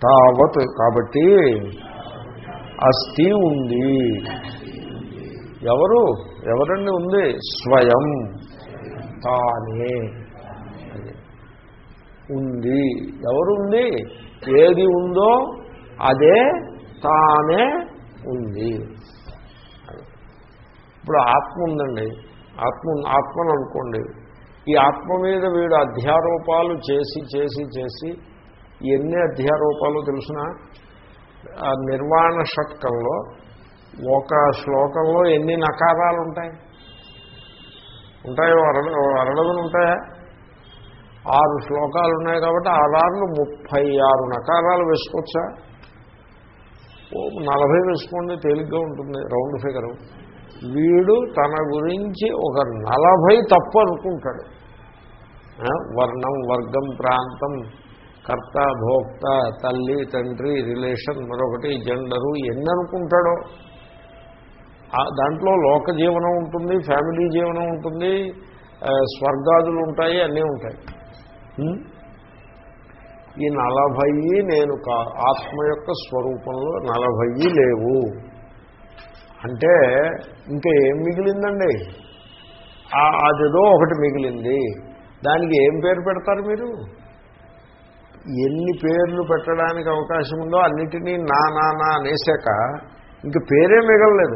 తావత్ కాబట్టి అస్థి ఉంది ఎవరు ఎవరండి ఉంది స్వయం తానే అది. ఉంది ఎవరుంది ఏది ఉందో అదే తానే ఉంది అది. ఇప్పుడు ఆత్మ ఉందండి ఆత్మ ఉంది- ఆత్మను అనుకోండి ఈ ఆత్మ మీద వీడు అధ్యారోపాలు చేసి చేసి చేసి ఎన్ని అధ్యారోపాలు తెలుసిన ఆ నిర్వాణ షట్కంలో ఒక శ్లోకంలో ఎన్ని నకారాలు ఉంటాయి ఉంటాయో అరడ అరడదులు ఉంటాయా ఆరు శ్లోకాలు ఉన్నాయి కాబట్టి ఆరారులు ముప్పై ఆరు నకారాలు వేసుకోవచ్చా ఓ నలభై వేసుకోండి తేలిగ్గా ఉంటుంది రౌండ్ ఫిగరు వీడు తన గురించి ఒక నలభై తప్పు అనుకుంటాడు ఆ, వర్ణం వర్గం ప్రాంతం కర్త భోక్త తల్లి తండ్రి రిలేషన్ మరొకటి జెండరు ఎన్ని అనుకుంటాడో ఆ దాంట్లో లోక జీవనం ఉంటుంది ఫ్యామిలీ జీవనం ఉంటుంది ఆ, స్వర్గాదులు ఉంటాయి అన్నీ ఉంటాయి ఉం? ఈ నలభై నేను కా ఆత్మ యొక్క స్వరూపంలో నలభై లేవు అంటే ఇంకా ఏం మిగిలిందండి ఆ- అదేదో ఒకటి మిగిలింది దానికి ఏం పేరు పెడతారు మీరు ఎన్ని పేర్లు పెట్టడానికి అవకాశం ఉందో అన్నిటినీ నా నా నా అనేసాక ఇంక పేరే మిగలలేదు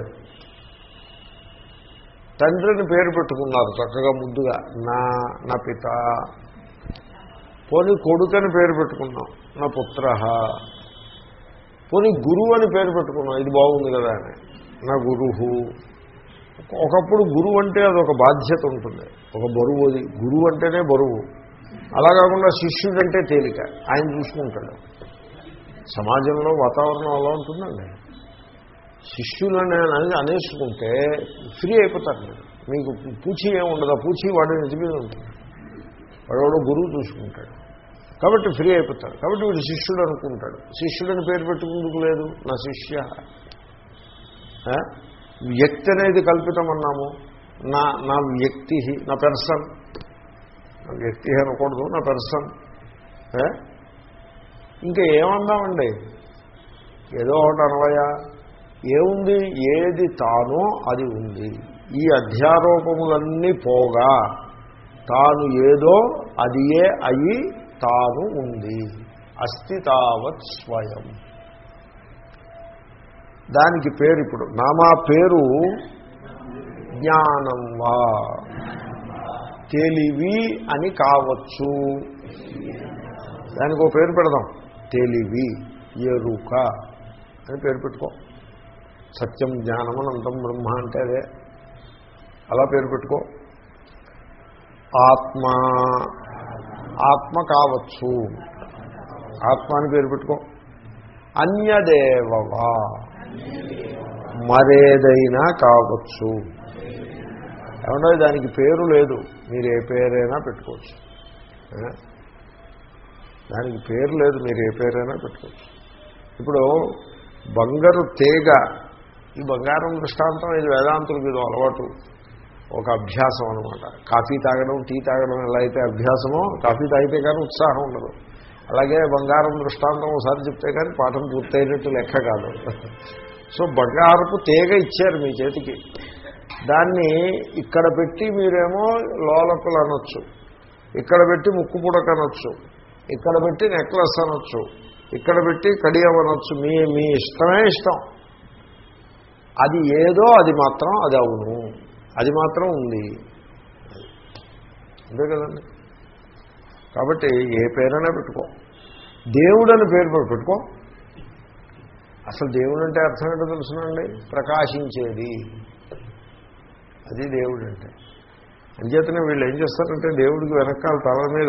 తండ్రిని పేరు పెట్టుకున్నారు చక్కగా ముద్దుగా నా నా పిత పోనీ కొడుకని పేరు పెట్టుకున్నాం నా పుత్ర పోనీ గురువు అని పేరు పెట్టుకున్నాం ఇది బాగుంది కదా అని నా గురువు ఒకప్పుడు గురువు అంటే అదొక బాధ్యత ఉంటుంది ఒక బరువు అది గురువు అంటేనే బరువు అలా కాకుండా శిష్యుడంటే తేలిక ఆయన చూసుకుంటాడు సమాజంలో వాతావరణం అలా ఉంటుందండి శిష్యులని అనేది అనేసుకుంటే ఫ్రీ అయిపోతారు మీరు మీకు పూచి ఏమి ఉండదు ఆ పూచి వాడి నిజ మీద ఉంటుంది వాడు గురువు చూసుకుంటాడు కాబట్టి ఫ్రీ అయిపోతాడు కాబట్టి వీడు శిష్యుడు అనుకుంటాడు శిష్యుడని పేరు పెట్టుకుందుకు లేదు నా శిష్య ఆ? వ్యక్తి అనేది కల్పితమన్నాము నా నా వ్యక్తి నా పెర్సన్ నా వ్యక్తి అనకూడదు నా పెర్సన్ ఏ? ఇంకా ఏమందామండి ఏదో ఒకటి అనవయా ఏముంది ఏది తానో అది ఉంది ఈ అధ్యారోపములన్నీ పోగా తాను ఏదో అది ఏ అయి తాను ఉంది అస్తి తావత్ స్వయం దానికి పేరు ఇప్పుడు నామా పేరు జ్ఞానం వా తెలివి అని కావచ్చు దానికి ఒక పేరు పెడదాం తెలివి ఎరుక అని పేరు పెట్టుకో సత్యం జ్ఞానం అనంతం బ్రహ్మ అంటే అదే అలా పేరు పెట్టుకో ఆత్మ ఆత్మ కావచ్చు ఆత్మ అని పేరు పెట్టుకో అన్యదేవవా మరేదైనా కావచ్చు ఏమన్నా దానికి పేరు లేదు మీరు ఏ పేరైనా పెట్టుకోవచ్చు ఏ? దానికి పేరు లేదు మీరు ఏ పేరైనా పెట్టుకోవచ్చు ఇప్పుడు బంగారు తీగ ఈ బంగారం దృష్టాంతం ఇది వేదాంతులకు ఇది అలవాటు ఒక అభ్యాసం అనమాట కాఫీ తాగడం టీ తాగడం ఎలా అయితే అభ్యాసమో కాఫీ తాగితే కానీ ఉత్సాహం ఉండదు అలాగే బంగారం దృష్టాంతం ఒకసారి చెప్తే కానీ పాఠం పూర్తయినట్టు లెక్క కాదు సో బంగారపు తీగ ఇచ్చారు మీ చేతికి దాన్ని ఇక్కడ పెట్టి మీరేమో లోలకులు అనొచ్చు ఇక్కడ పెట్టి ముక్కు పుడక అనొచ్చు ఇక్కడ పెట్టి నెక్లెస్ అనొచ్చు ఇక్కడ పెట్టి కడియం అనొచ్చు మీ మీ ఇష్టమే ఇష్టం అది ఏదో అది మాత్రం అది అవును అది మాత్రం ఉంది అంతే కదండి కాబట్టి ఏ పేరైనా పెట్టుకో దేవుడని పేరు కూడా పెట్టుకో అసలు దేవుడు అంటే అర్థం ఏంటో తెలుసునండి ప్రకాశించేది అది దేవుడు అంటే అంచేతనే వీళ్ళు ఏం చేస్తారంటే దేవుడికి వెనకాల తల మీద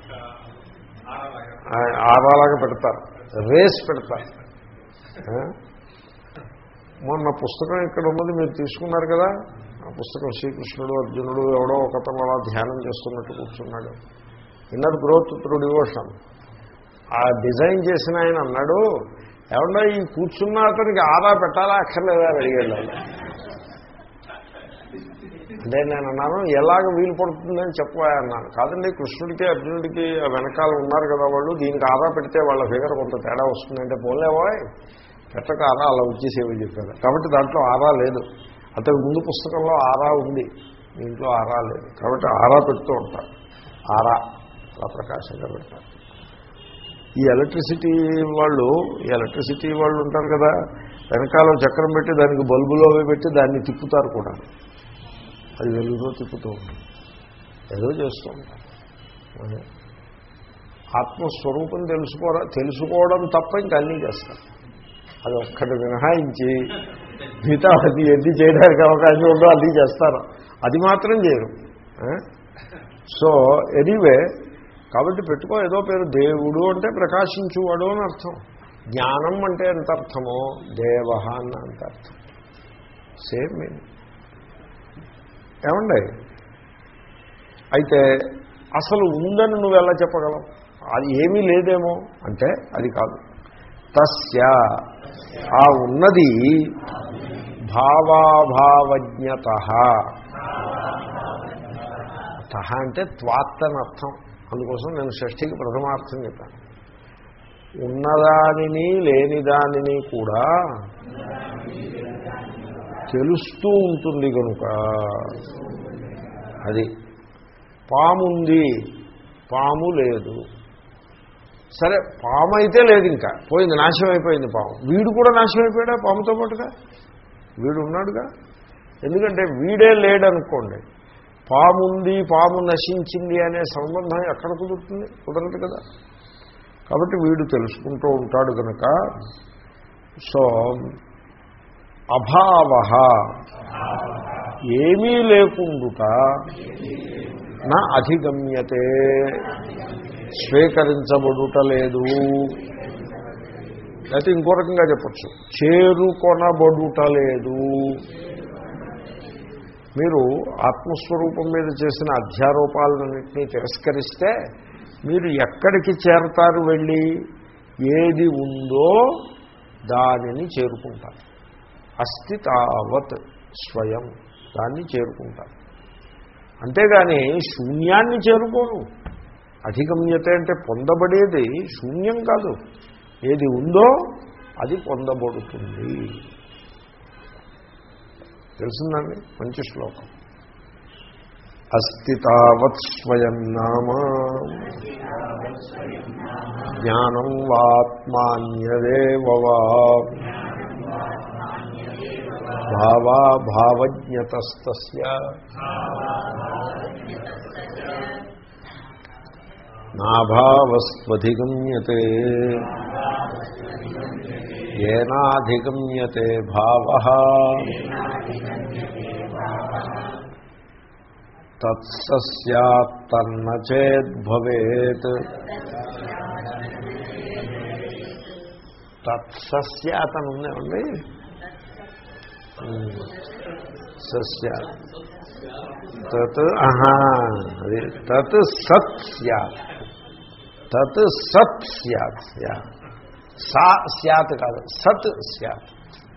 ఆ- ఆరాలాగా పెడతారు రేస్ పెడతారు ఆ? మొన్న పుస్తకం ఇక్కడ ఉన్నది మీరు తీసుకున్నారు కదా ఆ పుస్తకం శ్రీకృష్ణుడు అర్జునుడు ఎవడో ఒకతను అలా ధ్యానం చేస్తున్నట్టు కూర్చున్నాడు ఇన్నర్ గ్రోత్ త్రూ డివోషన్ ఆ డిజైన్ చేసిన ఆయన అన్నాడు ఏమన్నా ఈ కూర్చున్న అతనికి ఆరా పెట్టాలా అక్కర్లేదా అని అడిగాడు ఆయన. అంటే నేను అన్నాను ఎలాగ వీలు పడుతుందని చెప్పవా అన్నాను కాదండి కృష్ణుడికి అర్జునుడికి ఆ వెనకాల ఉన్నారు కదా వాళ్ళు దీనికి ఆరా పెడితే వాళ్ళ ఫిగర్ కొంత తేడా వస్తుందంటే పోలేవా పెట్టక ఆరా అలా వచ్చేసేవి చెప్పారు కాబట్టి దాంట్లో ఆరా లేదు అతని ముందు పుస్తకంలో ఆరా ఉంది దీంట్లో ఆరా లేదు కాబట్టి ఆరా పెడుతూ ఉంటారు ఆరా అలా ప్రకాశంగా పెడతారు ఈ ఎలక్ట్రిసిటీ వాళ్ళు ఈ ఎలక్ట్రిసిటీ వాళ్ళు ఉంటారు కదా వెనకాల చక్రం పెట్టి దానికి బల్బులో అవి పెట్టి దాన్ని తిప్పుతారు కూడా అది వెలుగులో తిప్పుతూ ఉంటుంది ఏదో చేస్తూ ఉంటారు అదే. ఆత్మస్వరూపం తెలుసుకోరా తెలుసుకోవడం తప్ప ఇంకా అన్నీ చేస్తారు అది ఒక్కటి మినహాయించి మిగతా అది ఎన్ని చేయడానికి అవకాశం ఉందో అది చేస్తారు అది మాత్రం చేయరు సో ఎనీవే కాబట్టి పెట్టుకో ఏదో పేరు దేవుడు అంటే ప్రకాశించువాడు అని అర్థం జ్ఞానం అంటే ఎంత అర్థమో దేవ అన్న అంత అర్థం సేమ్ మీనింగ్ ఏమండి అయితే అసలు ఉందని నువ్వు ఎలా చెప్పగలవు అది ఏమీ లేదేమో అంటే అది కాదు తస్య ఆ ఉన్నది భావాభావజ్ఞత తహ అంటే త్వాత్ అని అర్థం అందుకోసం నేను షష్ఠికి ప్రథమార్థం చెప్పాను ఉన్నదానిని లేనిదానిని కూడా తెలుస్తూ ఉంటుంది కనుక అది పాముంది పాము లేదు సరే పాము అయితే లేదు ఇంకా పోయింది నాశనం అయిపోయింది పాము వీడు కూడా నాశనం అయిపోయాడా పాముతో పాటుగా వీడు ఉన్నాడుగా ఎందుకంటే వీడే లేడనుకోండి పాముంది పాము నశించింది అనే సంబంధం ఎక్కడ కుదురుతుంది కుదరదు కదా కాబట్టి వీడు తెలుసుకుంటూ ఉంటాడు కనుక సో అభావ ఏమీ లేకుండుట నా అధిగమ్యతే స్వీకరించబడుట లేదు అయితే ఇంకో రకంగా చెప్పచ్చు చేరుకొనబడుట లేదు మీరు ఆత్మస్వరూపం మీద చేసిన అధ్యారోపాలన్నింటినీ తిరస్కరిస్తే మీరు ఎక్కడికి చేరతారు వెళ్ళి ఏది ఉందో దానిని చేరుకుంటారు అస్థి తావత్ స్వయం దాన్ని చేరుకుంటారు అంతేగాని శూన్యాన్ని చేరుకోను అధిగమ్యత అంటే పొందబడేది శూన్యం కాదు ఏది ఉందో అది పొందబడుతుంది తెలిసిందండి మంచి శ్లోకం అస్తి తావత్ స్వయం నామ జ్ఞానం వాత్మాన్యదేవవా భావా భావజ్ఞతస్తస్య నాభావస్వధిగమ్యతే ఏనాధిగమ్యతే భావ తత్సస్యాత్తన్న చేద్భవేత్ తత్సస్యాత్ అని ఉందేమండి సస్యాత్ తత్ ఆహా అది తత్ సత్ స్యాత్ తత్ సత్ స్యాత్ యా. సా స్యాత్ కాదు సత్ స్యాత్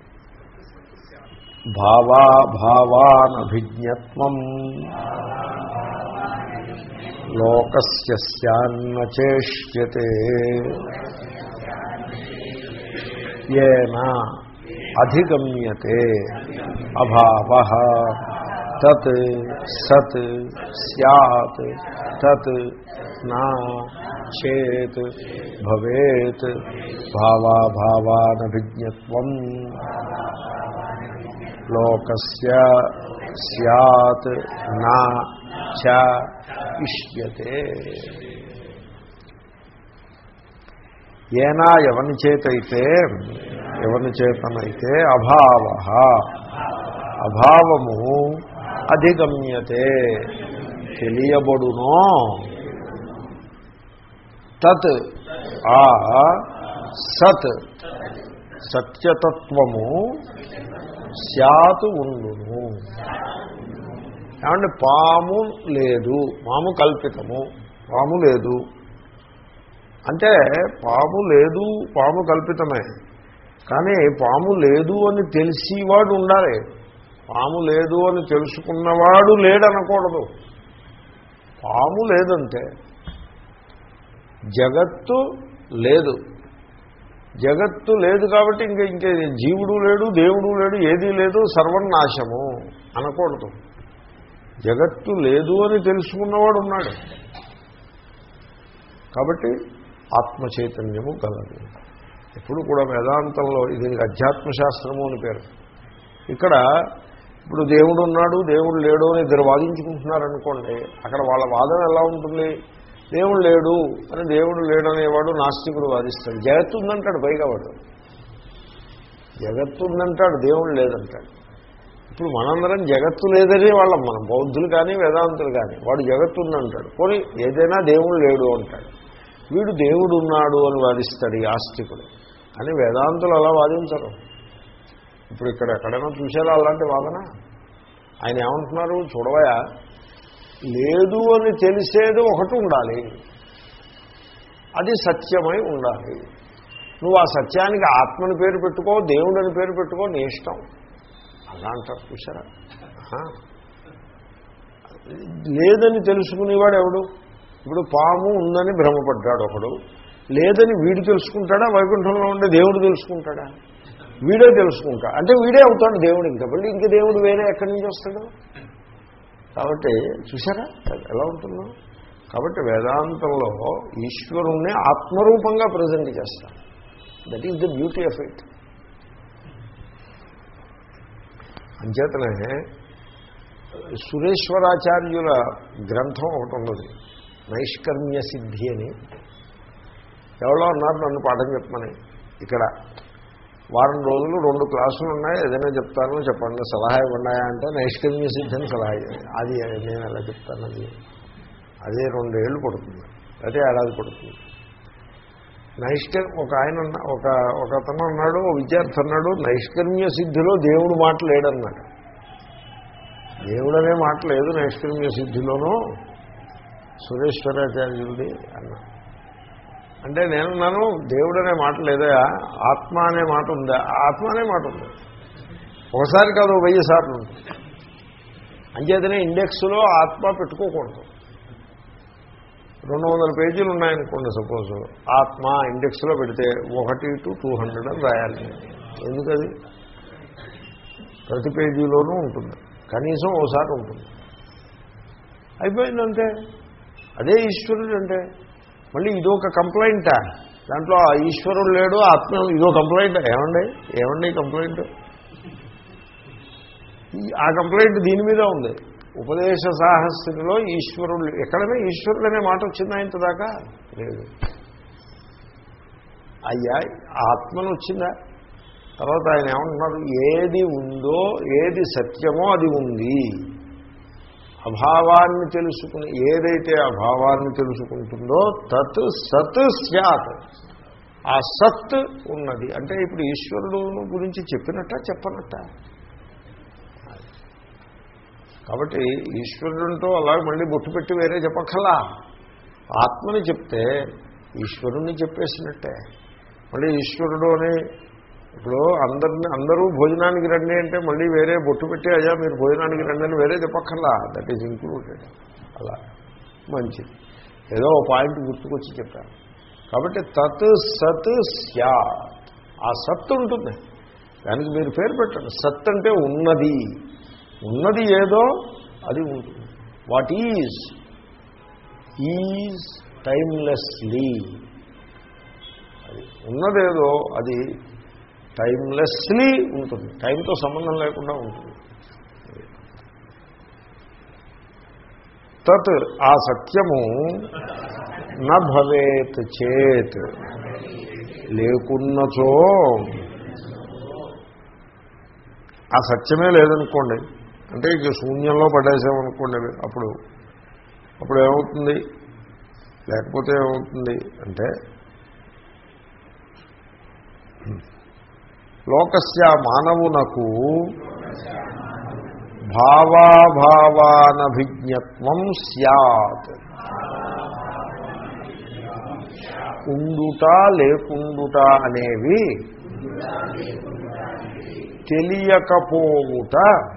భావా భావానభిజ్ఞత్వం లోకస్య స్యాన్న చేష్యతే ఏన అధిగమ్యతే అభావ తత్ సత్ సత్ తత్ నా చేత్ భవేత్ భావాభావానభిజ్ఞత్వం లోకస్య సత్ నా చ ఇష్యతే ఏనా ఎవని చేతైతే ఎవని చేతనైతే అభావ అభావము అధిగమ్యతే తెలియబడునో తత్ ఆ సత్ సత్యతత్వము శాతు ఉండును ఏమంటే పాము లేదు పాము కల్పితము పాము లేదు అంటే పాము లేదు పాము కల్పితమే కానీ పాము లేదు అని తెలిసేవాడు ఉండాలి పాము లేదు అని తెలుసుకున్నవాడు లేడనకూడదు పాము లేదంటే జగత్తు లేదు జగత్తు లేదు కాబట్టి ఇంక ఇంకే జీవుడు లేడు దేవుడు లేడు ఏదీ లేదు సర్వం నాశము అనకూడదు జగత్తు లేదు అని తెలుసుకున్నవాడు ఉన్నాడు కాబట్టి ఆత్మ చైతన్యము గలదు ఎప్పుడు కూడా వేదాంతంలో ఇది అధ్యాత్మశాస్త్రము అని పేరు ఇక్కడ ఇప్పుడు దేవుడు ఉన్నాడు దేవుడు లేడు అని ఇద్దరు వాదించుకుంటున్నారనుకోండి అక్కడ వాళ్ళ వాదన ఎలా ఉంటుంది దేవుడు లేడు అని దేవుడు లేడు అనేవాడు నాస్తికుడు వాదిస్తాడు జగత్తు ఉందంటాడు పైగా వాడు జగత్తు ఉందంటాడు దేవుడు లేదంటాడు ఇప్పుడు మనందరం జగత్తు లేదని వాళ్ళం మనం బౌద్ధులు కానీ వేదాంతులు కానీ వాడు జగత్తు ఉందంటాడు పోనీ ఏదైనా దేవుడు లేడు అంటాడు వీడు దేవుడు ఉన్నాడు అని వాదిస్తాడు ఈ ఆస్తికుడు అని వేదాంతులు అలా వాదించరు ఇప్పుడు ఇక్కడ ఎక్కడైనా చూసారా అలాంటి వాదన ఆయన ఏమంటున్నారు చూడవయా లేదు అని తెలిసేది ఒకటి ఉండాలి అది సత్యమై ఉండాలి నువ్వు ఆ సత్యానికి ఆత్మని పేరు పెట్టుకో దేవుడని పేరు పెట్టుకో నీ ఇష్టం అలా అంటారు చూసారా ఆహా. లేదని తెలుసుకునేవాడు ఎవడు ఇప్పుడు పాము ఉందని భ్రమపడ్డాడు ఒకడు లేదని వీడు తెలుసుకుంటాడా వైకుంఠంలో ఉండే దేవుడు తెలుసుకుంటాడా వీడే తెలుసుకుంటా అంటే వీడే అవుతాడు దేవుడు ఇంకా మళ్ళీ ఇంక దేవుడు వేరే ఎక్కడి నుంచి వస్తాడు కాబట్టి చూసారా ఎలా ఉంటుందో కాబట్టి వేదాంతంలో ఈశ్వరుణ్ణి ఆత్మరూపంగా ప్రజెంట్ చేస్తాం that is the beauty of it అంచేతనే సురేశ్వరాచార్యుల గ్రంథం ఒకటి ఉన్నది నైష్కర్మ్య సిద్ధి అని ఎవరో అన్నారు నన్ను పాఠం చెప్పమని ఇక్కడ వారం రోజులు రెండు క్లాసులు ఉన్నాయి ఏదైనా చెప్తాను చెప్పండి సలహా ఇవ్వన్నాయా అంటే నైష్కర్మ్య సిద్ధి అని సలహా ఇవ్వండి. అది నేను ఎలా చెప్తాను అది అదే రెండేళ్ళు పడుతుంది అదే ఏడాది పడుతుంది నైష్కర్ ఒక ఆయన ఉన్న- ఒక ఒక అతను అన్నాడు ఓ విద్యార్థి అన్నాడు నైష్కర్మ్య సిద్ధిలో దేవుడు మాట లేడన్నాడు దేవుడు అనే మాట లేదు నైష్కర్మ్య సిద్ధిలోనూ సురేశ్వరాచార్యుడిది అన్నా అంటే నేనున్నాను దేవుడు అనే మాట లేదా ఆత్మ అనే మాట ఉందా ఆత్మ అనే మాట ఉంది ఒకసారి కాదు ఓ వెయ్యి సార్లు ఉంటుంది అంచేతనే ఇండెక్స్లో ఆత్మ పెట్టుకోకూడదు రెండు వందల పేజీలు ఉన్నాయనుకోండి సపోజ్ ఆత్మ ఇండెక్స్లో పెడితే ఒకటి టు టూ హండ్రెడ్ అని రాయాలి ఎందుకది ప్రతి పేజీలోనూ ఉంటుంది కనీసం ఓసారి ఉంటుంది అయిపోయిందంటే అదే ఈశ్వరుడు అంటే మళ్ళీ ఇదొక కంప్లైంటా దాంట్లో ఆ ఈశ్వరుడు లేడు ఆత్మ ఇదో కంప్లైంట్ ఏమండి ఏమండి ఈ కంప్లైంట్ ఈ- ఆ కంప్లైంట్ దీని మీద ఉంది ఉపదేశ సాహస్యంలో ఈశ్వరుడు ఎక్కడైనా ఈశ్వరుడు అనే మాట వచ్చిందా ఇంత దాకా లేదు అయ్యా ఆత్మను వచ్చిందా తర్వాత ఆయన ఏమంటున్నారు ఏది ఉందో ఏది సత్యమో అది ఉంది అభావాన్ని తెలుసుకుని ఏదైతే అభావాన్ని తెలుసుకుంటుందో తత్ సత్ స్యాత్ ఆ సత్ ఉన్నది అంటే ఇప్పుడు ఈశ్వరుడు గురించి చెప్పినట్ట చెప్పనట్ట కాబట్టి ఈశ్వరుడంతో అలా మళ్ళీ బొట్టు పెట్టి వేరే చెప్పక్కలా ఆత్మని చెప్తే ఈశ్వరుణ్ణి చెప్పేసినట్టే మళ్ళీ ఈశ్వరుడు అని ఇప్పుడు అందరిని అందరూ భోజనానికి రండి అంటే మళ్ళీ వేరే బొట్టు పెట్టి అయ్యా మీరు భోజనానికి రండి అని వేరే చెప్పక్కర్లా దట్ ఈజ్ ఇంక్లూడెడ్ అలా మంచిది ఏదో ఒక పాయింట్ గుర్తుకొచ్చి చెప్పాను కాబట్టి తత్ సత్ స్యాత్ ఆ సత్ ఉంటుంది దానికి మీరు పేరు పెట్టండి సత్ అంటే ఉన్నది ఉన్నది ఏదో అది ఉంటుంది వాట్ ఈజ్ ఈజ్ టైమ్లెస్లీ అది ఉన్నదేదో అది టైమ్లెస్లీ ఉంటుంది టైంతో సంబంధం లేకుండా ఉంటుంది తత్ ఆ సత్యము న భవేత్ చేత్ లేకున్నచో ఆ సత్యమే లేదనుకోండి అంటే ఇక శూన్యంలో పడేసామనుకోండి అప్పుడు అప్పుడు ఏమవుతుంది లేకపోతే ఏమవుతుంది అంటే లోకస్య మానవునకు భావాభావానభిజ్ఞత్వం సత్ ఉండుట లేకుండుట అనేవి తెలియకపోవుట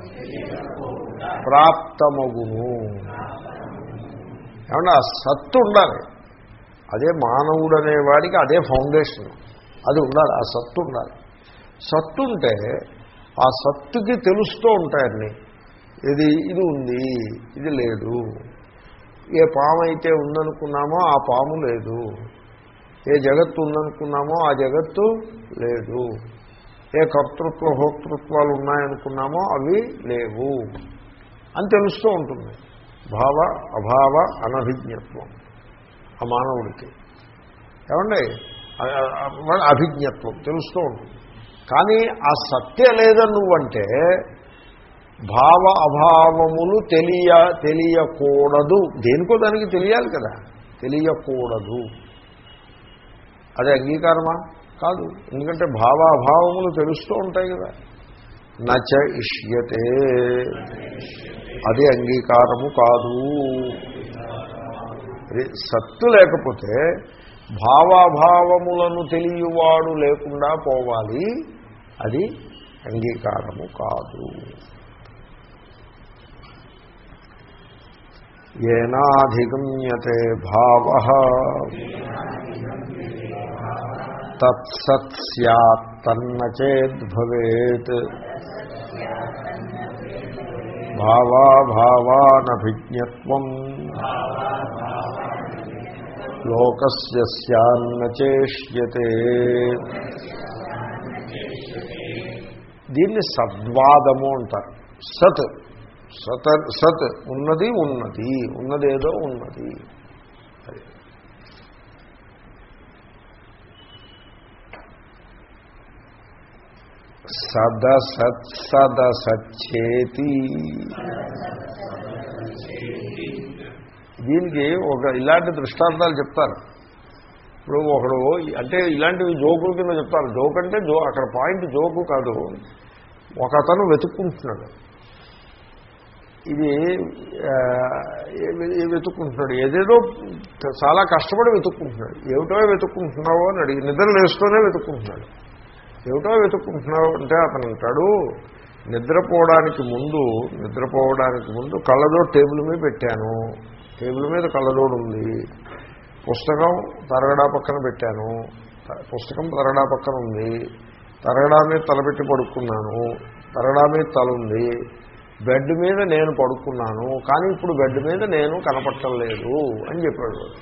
ప్రాప్తమగును ఏమన్నా ఆ సత్తు ఉండాలి అదే మానవుడు అనేవాడికి అదే ఫౌండేషన్ అది ఉండాలి ఆ సత్తు ఉండాలి సత్తు ఉంటే ఆ సత్తుకి తెలుస్తూ ఉంటాయన్ని ఇది ఇది ఉంది ఇది లేదు ఏ పాము అయితే ఉందనుకున్నామో ఆ పాము లేదు ఏ జగత్తు ఉందనుకున్నామో ఆ జగత్తు లేదు ఏ కర్తృత్వ భోక్తృత్వాలు ఉన్నాయనుకున్నామో అవి లేవు అని తెలుస్తూ ఉంటుంది భావ అభావ అనభిజ్ఞత్వం ఆ మానవుడికి ఏమండి అ- అ- వాడి అభిజ్ఞత్వం తెలుస్తూ ఉంటుంది కానీ ఆ సత్య లేదని నువ్వంటే భావ అభావములు తెలియ తెలియకూడదు దేనికో దానికి తెలియాలి కదా తెలియకూడదు అది అంగీకారమా కాదు ఎందుకంటే భావ అభావములు తెలుస్తూ ఉంటాయి కదా నచ ఇష్యతే అది అంగీకారము కాదు అది సత్తు లేకపోతే భావాభావములను తెలియవాడు లేకుండా పోవాలి అది అంగీకారము కాదు ఏనాధిగమ్యతే భావ తత్సత్ సత్ తన్న చేద్భవేత్ భావాభావానభిజ్ఞత్వం లోకస్య స్యాన్న చేష్యతే దీన్ని సద్వాదము అంటారు సత్ సత్ సత్ ఉన్నది ఉన్నది ఉన్నదేదో ఉన్నది అది. సదసత్ సదసచ్చేతి దీనికి ఒక ఇలాంటి దృష్టాంతాలు చెప్తారు ఇప్పుడు ఒకడు అంటే ఇలాంటివి జోకుల కింద చెప్తారు జోక్ అంటే జో అక్కడ పాయింట్ జోకు కాదు ఒక అతను వెతుక్కుంటున్నాడు ఇది ఆ, ఏ- వెతుక్కుంటున్నాడు ఏదేదో చాలా కష్టపడి వెతుక్కుంటున్నాడు ఏమిటో వెతుక్కుంటున్నావో అని అడిగి నిద్ర లేస్తూనే వెతుక్కుంటున్నాడు ఏమిటో వెతుక్కుంటున్నావు అంటే అతను అంటాడు నిద్రపోవడానికి ముందు నిద్రపోవడానికి ముందు కళ్ళజోడు టేబుల్ మీద పెట్టాను టేబుల్ మీద కళ్ళజోడు ఉంది పుస్తకం తరగడా పక్కన పెట్టాను త- పుస్తకం తరగడా పక్కన ఉంది తరగడా మీద తలపెట్టి పడుకున్నాను తరగడా మీద తల ఉంది బెడ్ మీద నేను పడుకున్నాను కానీ ఇప్పుడు బెడ్ మీద నేను కనపట్టం లేదు అని చెప్పాడు వాడు.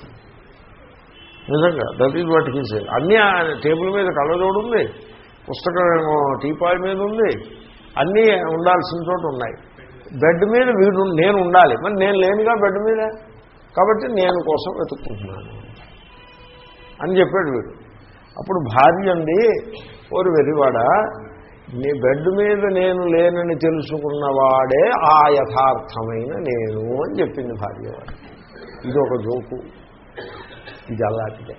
నిజంగా that is what he said అన్నీ ఆ టేబుల్ మీద కళ్ళజోడు ఉంది పుస్తకం ఏమో టీపాయ్ మీద ఉంది అన్నీ ఉండాల్సిన చోట ఉన్నాయి బెడ్ మీద వీడు నేను ఉండాలి మరి నేను లేనుగా బెడ్ మీద కాబట్టి నేను కోసం వెతుక్కుంటున్నాను అని చెప్పాడు వీడు అప్పుడు భార్య అండి ఓరు వెరివాడా నీ బెడ్ మీద నేను లేనని తెలుసుకున్నవాడే ఆ యథార్థమైన నేను అని చెప్పింది భార్య వాడు ఇది ఒక జోకు ఇది అలాంటిదే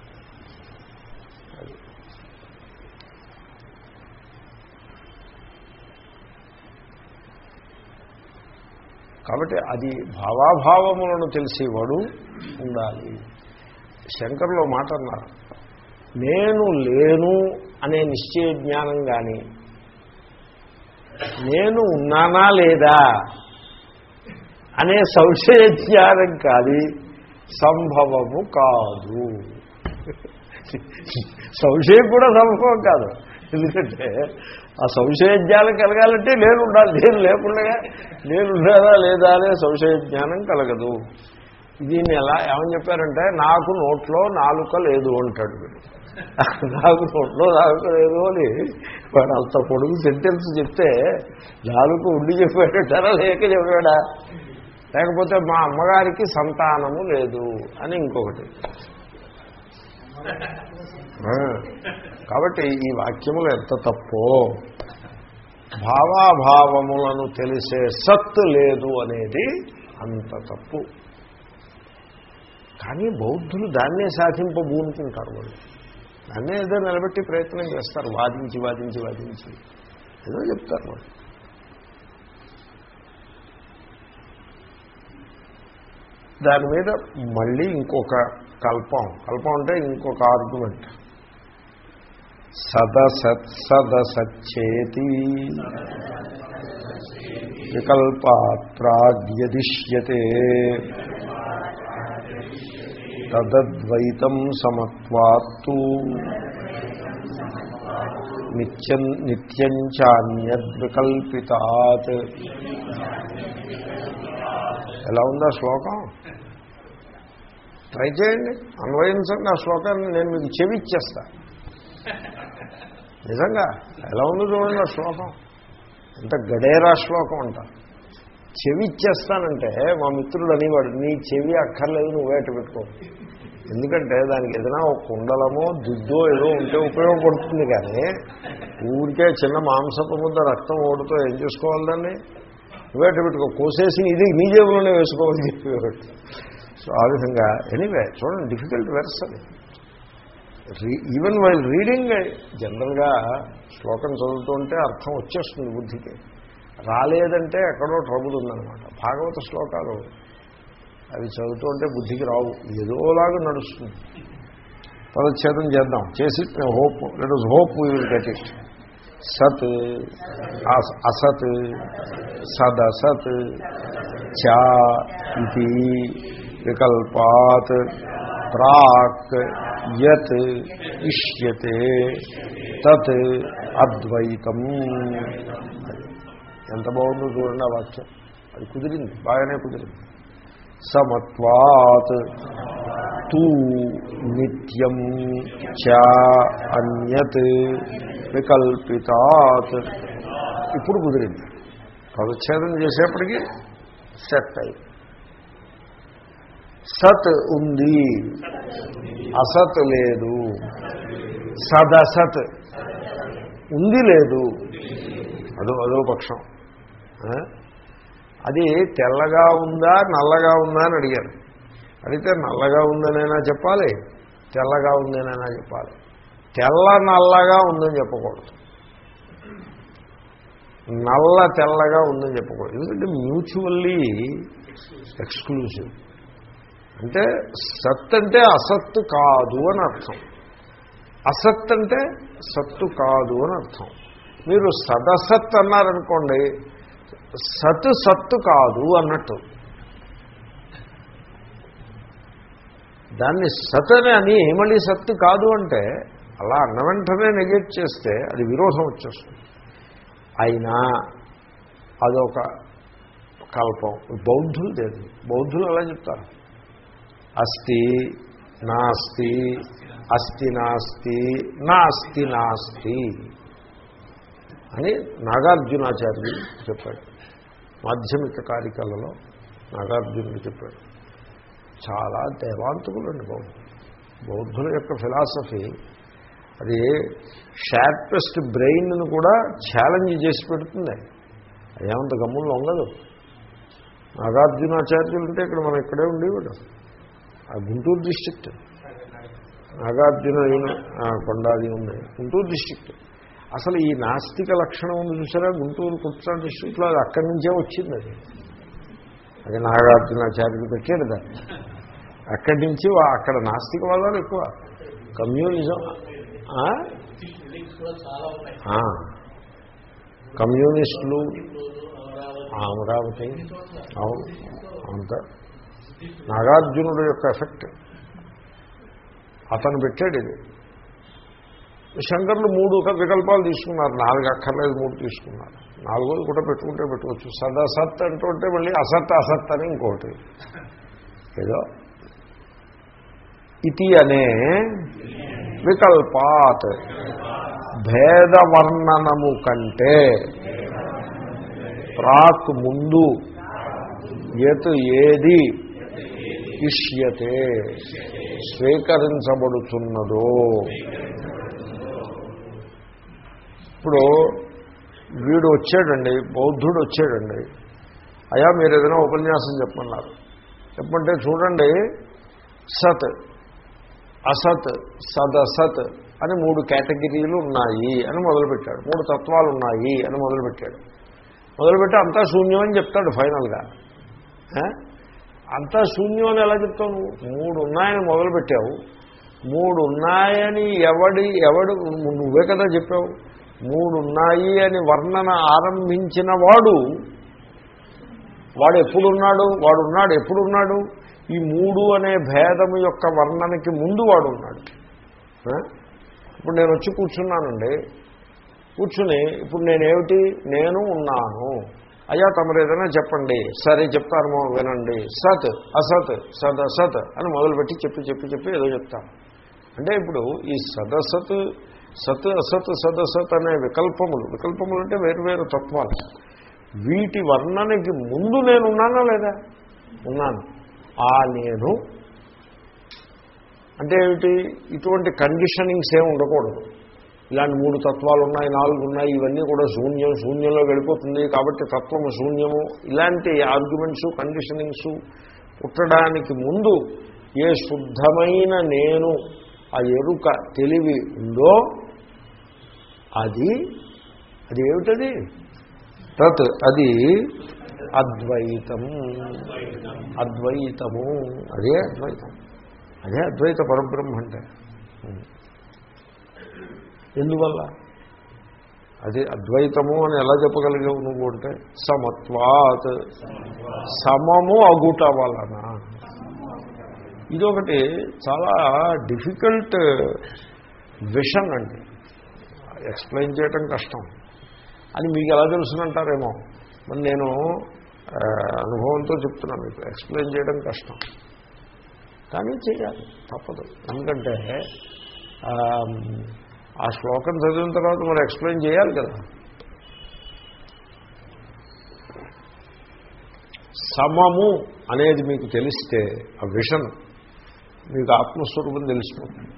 కాబట్టి అది భావాభావములను తెలిసేవాడు ఉండాలి శంకర్లో మాట అన్నారు నేను లేను అనే నిశ్చయ జ్ఞానం కానీ నేను ఉన్నానా లేదా అనే సంశయ జ్ఞానం కాదు సంభవము కాదు సంశయం కూడా సంభవం కాదు ఎందుకంటే ఆ సంశయ జ్ఞానం కలగాలంటే నేను ఉండాలి నేను లేకుండా నేను ఉన్నానా లేదా అనే సంశయ జ్ఞానం కలగదు దీన్ని ఎలా ఏమని చెప్పారంటే నాకు నోట్లో నాలుక లేదు అంటాడు వీడు నాకు నోట్లో నాలుక లేదు అని వాడు అంత పొడుగు సెంటెన్స్ చెప్తే నాలుక ఉండి చెప్పాడంటారా లేక చెప్పాడా లేకపోతే మా అమ్మగారికి సంతానము లేదు అని ఇంకొకటి ఆ, కాబట్టి ఈ వాక్యములు ఎంత తప్పో భావాభావములను తెలిసే సత్తు లేదు అనేది అంత తప్పు కానీ బౌద్ధులు దాన్నే సాధింపబూనుకుంటారు వాళ్ళు దాన్నే ఏదో నిలబెట్టి ప్రయత్నం చేస్తారు వాదించి వాదించి వాదించి ఏదో చెప్తారు వాళ్ళు దాని మీద మళ్ళీ ఇంకొక కల్పం కల్పం అంటే ఇంకొక ఆర్గ్యుమెంట్ సదసత్ సదసచ్చేతి వికల్పాత్రాగ్యదిష్యతే తదద్వైతం సమత్వాత్తు నిత్యం నిత్యం చాన్యద్వికల్పితాత్ ఎలా ఉందా శ్లోకం ట్రై చేయండి అన్వయించండి ఆ శ్లోకాన్ని నేను మీకు చెవిచ్చేస్తా నిజంగా ఎలా ఉంది చూడండి ఆ శ్లోకం ఎంత గడేరా శ్లోకం అంట చెవి ఇచ్చేస్తానంటే మా మిత్రుడు అనేవాడు నీ చెవి అక్కర్లేదు నువ్వేట పెట్టుకో ఎందుకంటే దానికి ఏదైనా ఒక కుండలమో దుద్దో ఏదో ఉంటే ఉపయోగపడుతుంది కానీ ఊరికే చిన్న మాంసపు ముద్ద రక్తం ఓడుతో ఏం చేసుకోవాలి దాన్ని నువ్వేట పెట్టుకో కోసేసి ఇది నీ జేబులోనే వేసుకోవాలని చెప్పేవాడు సో ఆ విధంగా ఎనీవే చూడండి డిఫికల్ట్ వెర్స్ అది ఈవెన్ వైల్ రీడింగ్ జనరల్గా శ్లోకం చదువుతుంటే అర్థం వచ్చేస్తుంది బుద్ధికి రాలేదంటే ఎక్కడో ట్రబుల్ ఉందన్నమాట భాగవత శ్లోకాలు అవి చదువుతుంటే బుద్ధికి రావు ఏదోలాగా నడుస్తుంది పదచ్ఛేదం చేద్దాం చేసి hope let us hope we will get it సత్ అస్- అసత్ సదసత్ చ ఇది వికల్పాత్ ప్రాక్ యత్ ఇష్యతే తత్ అద్వైతం ఎంత బాగుందో చూడండి ఆ వాక్యం అది కుదిరింది బాగానే కుదిరింది సమత్వాత్ తూ నిత్యం చ అన్యత్ వికల్పితాత్ ఇప్పుడు కుదిరింది పదచ్ఛేదం చేసేప్పటికీ సెట్ అయింది సత్ ఉంది అసత్ లేదు సదసత్ ఉంది లేదు అదో అదో పక్షం ఆ? అది తెల్లగా ఉందా నల్లగా ఉందా అని అడిగారు అడిగితే నల్లగా ఉందనైనా చెప్పాలి తెల్లగా ఉందనైనా చెప్పాలి తెల్ల నల్లగా ఉందని చెప్పకూడదు నల్ల తెల్లగా ఉందని చెప్పకూడదు ఎందుకంటే మ్యూచువల్లీ ఎక్స్క్లూజివ్ అంటే సత్ అంటే అసత్తు కాదు అని అర్థం అసత్ అంటే సత్తు కాదు అని అర్థం మీరు సదసత్ అన్నారనుకోండి సత్ సత్తు కాదు అన్నట్టు దాన్ని సత్ అని అని మళ్ళీ సత్తు కాదు అంటే అలా అన్న వెంటనే నెగెక్ట్ చేస్తే అది విరోధం వచ్చేస్తుంది అయినా అదొక కల్పం బౌద్ధులు లేదు బౌద్ధులు అలా చెప్తారు అస్తి నాస్తి అస్తి నాస్తి నాస్తి నాస్తి అని నాగార్జునాచార్యులు చెప్పాడు మాధ్యమిక కారికలలో నాగార్జునుడు చెప్పాడు చాలా దేవాంతకులండి బౌద్ధులు బౌద్ధుల యొక్క ఫిలాసఫీ అది షార్పెస్ట్ బ్రెయిన్ను కూడా ఛాలెంజ్ చేసి పెడుతుంది అదేమంత గమ్ముల్లో ఉండదు నాగార్జునాచార్యులు అంటే ఇక్కడ మనం ఇక్కడే ఉండేవాడు ఆ గుంటూరు డిస్టిక్ట్ నాగార్జున యూని- ఆ, కొండాది ఉంది గుంటూరు డిస్టిక్ట్ అసలు ఈ నాస్తిక లక్షణం ఉంది చూసారా గుంటూరు కుట్రా డిస్టిక్ట్లో అది అక్కడి నుంచే వచ్చింది అది అది నాగార్జునాచార్యులు పెట్టాడు దాన్ని అక్కడి నుంచి వా- అక్కడ నాస్తికవాదాలు ఎక్కువ కమ్యూనిజం ఆ? ఆ. కమ్యూనిస్టులు ఆ, అమరావతి అవును అంత నాగార్జునుడు యొక్క ఎఫెక్ట్ అతను పెట్టాడు ఇది శంకర్లు మూడు క- వికల్పాలు తీసుకున్నారు నాలుగు అక్కర్లేదు మూడు తీసుకున్నారు నాలుగోది కూడా పెట్టుకుంటే పెట్టుకోవచ్చు సదసత్ అంటుంటే మళ్ళీ అసత్ అసత్ అని ఇంకోటి ఏదో ఇతి అనే వికల్పాత్ భేదవర్ణనము కంటే ప్రాక్ ముందు ఎత్ ఏది ఇష్యతే స్వీకరించబడుతున్నదో ఇప్పుడు వీడు వచ్చాడండి బౌద్ధుడు వచ్చాడండి అయా మీరు ఏదైనా ఉపన్యాసం చెప్పమన్నారు చెప్పంటే చూడండి సత్ అసత్ సదసత్ అని మూడు కేటగిరీలు ఉన్నాయి అని మొదలుపెట్టాడు మూడు తత్వాలు ఉన్నాయి అని మొదలుపెట్టాడు మొదలుపెట్టి అంతా శూన్యం అని చెప్తాడు ఫైనల్గా ఆ? అంతా శూన్యం అని ఎలా చెప్తావు నువ్వు? మూడు ఉన్నాయని మొదలుపెట్టావు మూడు ఉన్నాయని ఎవడి ఎవడు నువ్వే కదా చెప్పావు మూడు ఉన్నాయి అని వర్ణన ఆరంభించిన వాడు వాడు ఎప్పుడున్నాడు వాడు ఉన్నాడు ఎప్పుడున్నాడు ఈ మూడు అనే భేదము యొక్క వర్ణనకి ముందు వాడు ఉన్నాడు ఆ? ఇప్పుడు నేను వచ్చి కూర్చున్నానండి కూర్చుని ఇప్పుడు నేనేమిటి నేను ఉన్నాను అయ్యా తమరు ఏదైనా చెప్పండి సరే చెప్తాను వినండి సత్ అసత్ సద్ అసత్ అని మొదలుపెట్టి చెప్పి చెప్పి చెప్పి ఏదో చెప్తాను అంటే ఇప్పుడు ఈ సదసత్ సత్ అసత్ సదసత్ అనే వికల్పములు వికల్పములు అంటే వేరు వేరు తత్వాలు వీటి వర్ణనకి ముందు నేను ఉన్నానా లేదా ఉన్నాను ఆ నేను అంటే ఏమిటి ఇటువంటి కండిషనింగ్స్ ఏమి ఉండకూడదు ఇలాంటి మూడు తత్వాలు ఉన్నాయి నాలుగు ఉన్నాయి ఇవన్నీ కూడా శూన్యం శూన్యంలో వెళ్ళిపోతుంది కాబట్టి తత్వము శూన్యము ఇలాంటి ఆర్గ్యుమెంట్స్ కండిషనింగ్స్ పుట్టడానికి ముందు ఏ శుద్ధమైన నేను ఆ ఎరుక తెలివి ఉందో అది అది ఏమిటది తత్ అది అద్వైతం అద్వైతము అదే అద్వైతం అదే అద్వైత పరబ్రహ్మ అంటే ఎందువల్ల అది అద్వైతము అని ఎలా చెప్పగలిగావు నువ్వు అంటే సమత్వాత్ సమము అగుట వలన ఇదొకటి చాలా డిఫికల్ట్ విషన్ అండి ఎక్స్ప్లెయిన్ చేయటం కష్టం అని మీకు ఎలా తెలుసునంటారేమో మరి నేను ఆ, అనుభవంతో చెప్తున్నాను మీకు ఎక్స్ప్లెయిన్ చేయడం కష్టం కానీ చేయాలి తప్పదు ఎందుకంటే ఆ, ఆ శ్లోకం చదివిన తర్వాత మరి ఎక్స్ప్లెయిన్ చేయాలి కదా సమము అనేది మీకు తెలిస్తే ఆ విషన్ మీకు ఆత్మస్వరూపం తెలిసిపోతుంది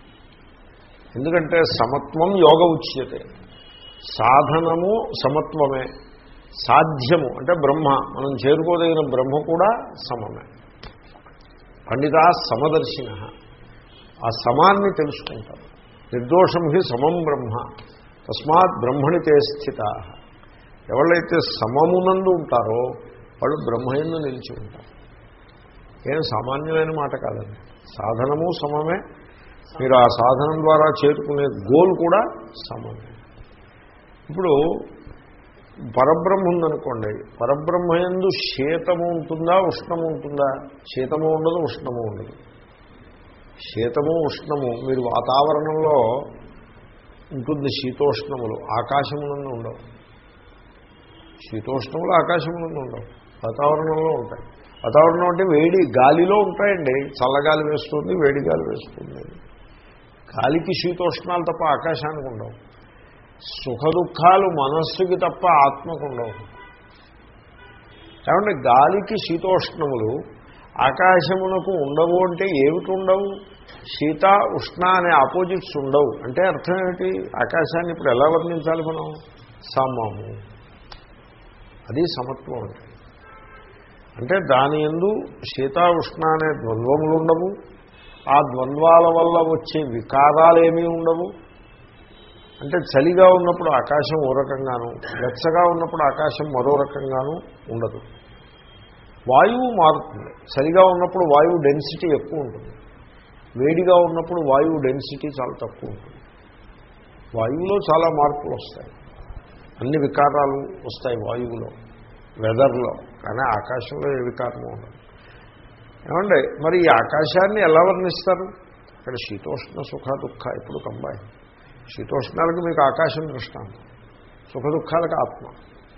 ఎందుకంటే సమత్వం యోగ ఉచ్యతే సాధనము సమత్వమే సాధ్యము అంటే బ్రహ్మ మనం చేరుకోదగిన బ్రహ్మ కూడా సమమే పండిత సమదర్శిన ఆ సమాన్ని తెలుసుకుంటారు నిర్దోషం హి సమం బ్రహ్మ తస్మాత్ బ్రహ్మణి తే స్థిత ఎవళ్ళైతే సమమునందు ఉంటారో వాళ్ళు బ్రహ్మయందు నిలిచి ఉంటారు ఏం సామాన్యమైన మాట కాదండి సాధనము సమమే మీరు ఆ సాధనం ద్వారా చేరుకునే గోల్ కూడా సమమే ఇప్పుడు పరబ్రహ్మ ఉందనుకోండి పరబ్రహ్మయందు శీతము ఉంటుందా ఉష్ణము ఉంటుందా శీతము ఉండదు ఉష్ణము ఉండదు శీతము ఉష్ణము మీరు వాతావరణంలో ఉంటుంది శీతోష్ణములు ఆకాశమునందు ఉండవు శీతోష్ణములు ఆకాశమునందు ఉండవు వాతావరణంలో ఉంటాయి వాతావరణం అంటే వేడి గాలిలో ఉంటాయండి చల్లగాలి వేస్తుంది వేడి గాలి వేస్తుంది గాలికి శీతోష్ణాలు తప్ప ఆకాశానికి ఉండవు సుఖ దుఃఖాలు మనస్సుకి తప్ప ఆత్మకు ఉండవు కాబట్టి గాలికి శీతోష్ణములు ఆకాశమునకు ఉండవు అంటే ఏమిటి ఉండవు శీత ఉష్ణ అనే ఆపోజిట్స్ ఉండవు అంటే అర్థం ఏమిటి ఆకాశాన్ని ఇప్పుడు ఎలా వర్ణించాలి మనం సమము అది సమత్వం అంటే అంటే దాని ఎందు శీత ఉష్ణ అనే ద్వంద్వములు ఉండవు ఆ ద్వంద్వాల వల్ల వచ్చే వికారాలు ఏమీ ఉండవు అంటే చలిగా ఉన్నప్పుడు ఆకాశం ఓ రకంగాను వెచ్చగా ఉన్నప్పుడు ఆకాశం మరో రకంగాను ఉండదు వాయువు మారుతుంది చలిగా ఉన్నప్పుడు వాయువు డెన్సిటీ ఎక్కువ ఉంటుంది వేడిగా ఉన్నప్పుడు వాయువు డెన్సిటీ చాలా తక్కువ ఉంటుంది వాయువులో చాలా మార్పులు వస్తాయి అన్ని వికారాలు వస్తాయి వాయువులో వెదర్లో కానీ ఆకాశంలో ఏ వికారము ఉండదు ఏమండి మరి ఈ ఆకాశాన్ని ఎలా వర్ణిస్తారు ఇక్కడ శీతోష్ణ సుఖ దుఃఖ ఇప్పుడు కంబాయి శీతోష్ణాలకు మీకు ఆకాశం దృష్టాంతం సుఖ దుఃఖాలకు ఆత్మ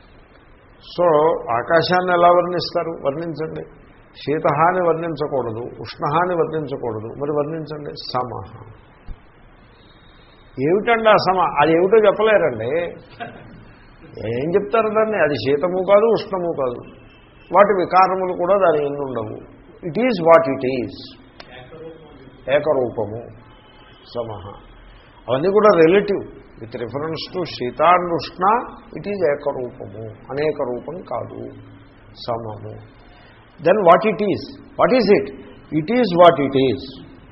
సో ఆకాశాన్ని ఎలా వర్ణిస్తారు వర్ణించండి శీతహాని వర్ణించకూడదు ఉష్ణహాని వర్ణించకూడదు మరి వర్ణించండి సమహ ఏమిటండి ఆ సమ అది ఏమిటో చెప్పలేరండి ఏం చెప్తారు దాన్ని అది శీతము కాదు ఉష్ణము కాదు వాటి వికారములు కూడా దాని ఎందు ఉండవు it is what it is ఏకరూపము సమహ అవన్నీ కూడా రిలేటివ్ విత్ రిఫరెన్స్ టు శీత అండ్ ఉష్ణ ఇట్ ఈజ్ ఏకరూపము అనేక రూపం కాదు సమము then what it is what is it it is what it is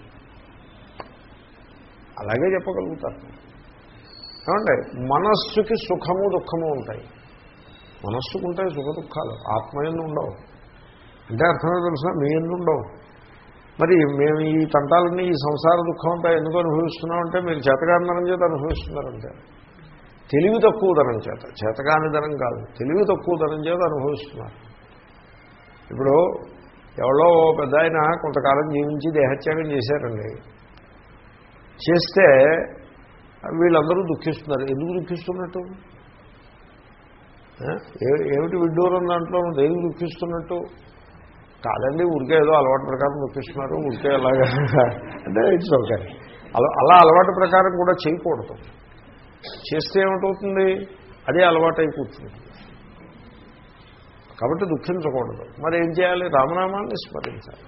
అలాగే చెప్పగలుగుతారు ఏమంటే మనస్సుకి సుఖము దుఃఖము ఉంటాయి మనస్సుకు ఉంటాయి సుఖ దుఃఖాలు ఆత్మయందు ఉండవు అంటే అర్థమే తెలుసా మీ ఎందు ఉండవు మరి మేము ఈ తంటాలన్నీ ఈ సంసార దుఃఖం అంతా ఎందుకు అనుభవిస్తున్నామంటే మీరు చేతకానిదనం చేత అనుభవిస్తున్నారంటే తెలివి తక్కువ ధనం చేత చేతకాని ధనం కాదు తెలివి తక్కువ ధనం చేత అనుభవిస్తున్నారు ఇప్పుడు ఎవరో ఓ పెద్ద ఆయన కొంతకాలం జీవించి దేహత్యాగం చేశారండి చేస్తే వీళ్ళందరూ దుఃఖిస్తున్నారు ఎందుకు దుఃఖిస్తున్నట్టు ఆ? ఏ- ఏమిటి విడ్డూరం దాంట్లో దేనికి దుఃఖిస్తున్నట్టు కాదండి ఊరికే ఏదో అలవాటు ప్రకారం దుఃఖిస్తున్నారు ఊరికే అలాగా అంటే ఇట్స్ ఓకే అలా అలా అలవాటు ప్రకారం కూడా చేయకూడదు చేస్తే ఏమిటవుతుంది అదే అలవాటై కూర్చుంటుంది కాబట్టి దుఃఖించకూడదు మరి ఏం చేయాలి రామనామాన్ని స్మరించాలి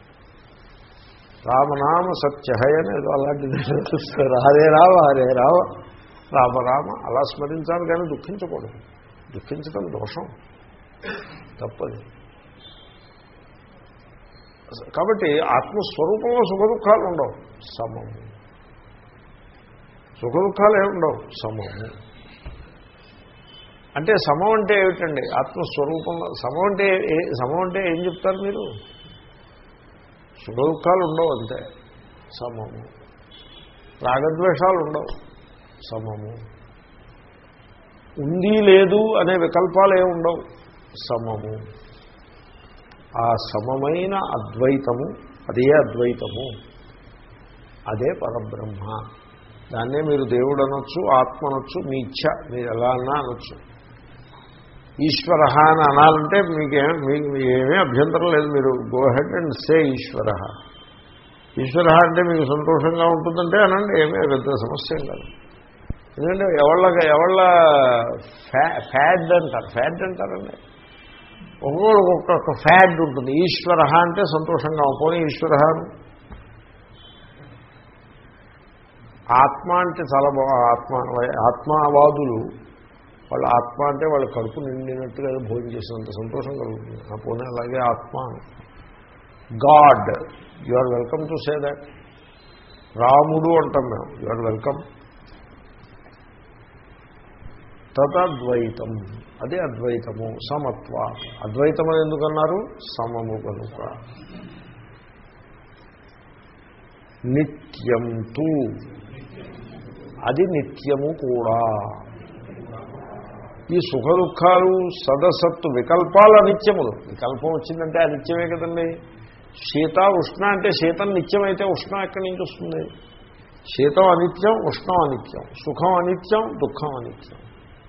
రామనామ సత్యహయ అనేది అలాంటిది చూస్తారు హరే రావ హరే రావ రామ రామ అలా స్మరించాలి కానీ దుఃఖించకూడదు దుఃఖించడం దోషం తప్పది కాబట్టి ఆత్మస్వరూపంలో సుఖ దుఃఖాలు ఉండవు సమము సుఖ దుఃఖాలు ఏమి ఉండవు సమము అంటే సమం అంటే ఏమిటండి ఆత్మస్వరూపంలో సమం అంటే ఏ- సమం అంటే ఏం చెప్తారు మీరు సుఖ దుఃఖాలు ఉండవు అంతే సమము రాగద్వేషాలు ఉండవు సమము ఉంది లేదు అనే వికల్పాలు ఏమి ఉండవు సమము ఆ సమమైన అద్వైతము అదే అద్వైతము అదే పరబ్రహ్మ దాన్నే మీరు దేవుడు అనొచ్చు ఆత్మ అనొచ్చు మీ ఇచ్ఛ మీరు ఎలా అన్నా అనొచ్చు ఈశ్వర అని అనాలంటే మీకేం మీకు ఏమీ అభ్యంతరం లేదు మీరు గో హెడ్ అండ్ సే ఈశ్వర ఈశ్వర అంటే మీకు సంతోషంగా ఉంటుందంటే అనండి ఏమీ పెద్ద సమస్య ఏం కాదు ఎందుకంటే ఎవళ్ళ ఎవళ్ళ ఫ్యా ఫ్యాడ్ అంటారు ఫ్యాడ్ అంటారండి ఒక్కొక్కరు ఒక్కొక్క ఫ్యాడ్ ఉంటుంది ఈశ్వర అంటే సంతోషంగా పోనీ ఈశ్వర అని ఆత్మ అంటే చాలా బా ఆత్మ ఆత్మవాదులు వాళ్ళ ఆత్మ అంటే వాళ్ళ కడుపు నిండినట్టుగా ఏదో భోజనం చేసినంత సంతోషం కలుగుతుంది ఆ పోనీ అలాగే ఆత్మ god you are welcome to say that రాముడు అంటాం మేము యు ఆర్ వెల్కమ్ తదద్వైతం అదే అద్వైతము సమత్వ అద్వైతం అని ఎందుకన్నారు సమము కనుక నిత్యం తూ అది నిత్యము కూడా ఈ సుఖ దుఃఖాలు సదసత్తు వికల్పాలు అనిత్యములు వికల్పం వచ్చిందంటే అనిత్యమే కదండి శీత ఉష్ణ అంటే శీతం నిత్యమైతే ఉష్ణం ఎక్కడి నుంచి వస్తుంది శీతం అనిత్యం ఉష్ణం అనిత్యం సుఖం అనిత్యం దుఃఖం అనిత్యం